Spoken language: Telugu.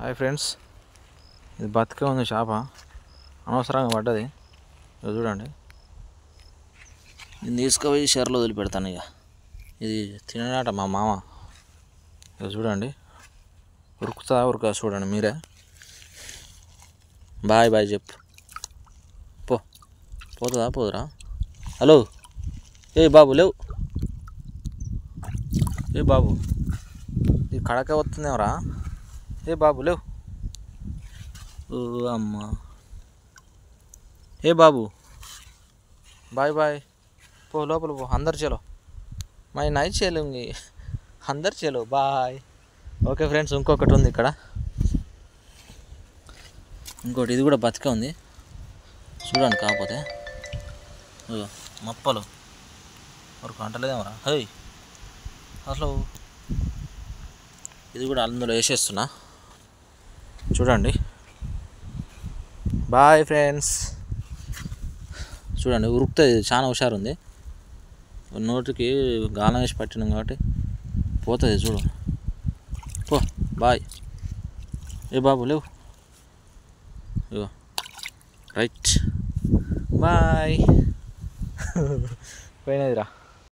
హాయ్ ఫ్రెండ్స్ ఇది బతికే ఉంది చేప అనవసరంగా పడ్డది ఇది చూడండి దీన్ని తీసుకుపోయి షెర్లో వదిలిపెడతాను ఇక ఇది తినడాట మా మామ ఇక చూడండి ఉరుకుతా ఉరుకా చూడండి మీరే బాయ్ బాయ్ చెప్పు పో పోతుందా పోదురా హలో ఏ బాబు లేవు ఏ బాబు ఈ కడక వస్తుందేమరా ఏ బాబు లేవు ఓ అమ్మ ఏ బాబు బాయ్ బాయ్ పో లోపల పో అందరు చలో మై నై చేలుంగి అందరు చలో బాయ్ ఓకే ఫ్రెండ్స్ ఇంకొకటి ఉంది ఇక్కడ ఇంకోటి ఇది కూడా బతికే ఉంది చూడండి కాకపోతే ఇదిగో, మొప్పలు ఒక అంటలేదేమరా హై అసలు ఇది కూడా అందులో వేసేస్తున్నా చూడండి బాయ్ ఫ్రెండ్స్ చూడండి ఉరుకుతుంది ఇది చాలా హుషారు ఉంది నోటికి గాలం వేసి పట్టినాం కాబట్టి పోతుంది చూడు పో బాయ్ ఏ బాబు లేవు ఇగో రైట్ బాయ్ పోయినదిరా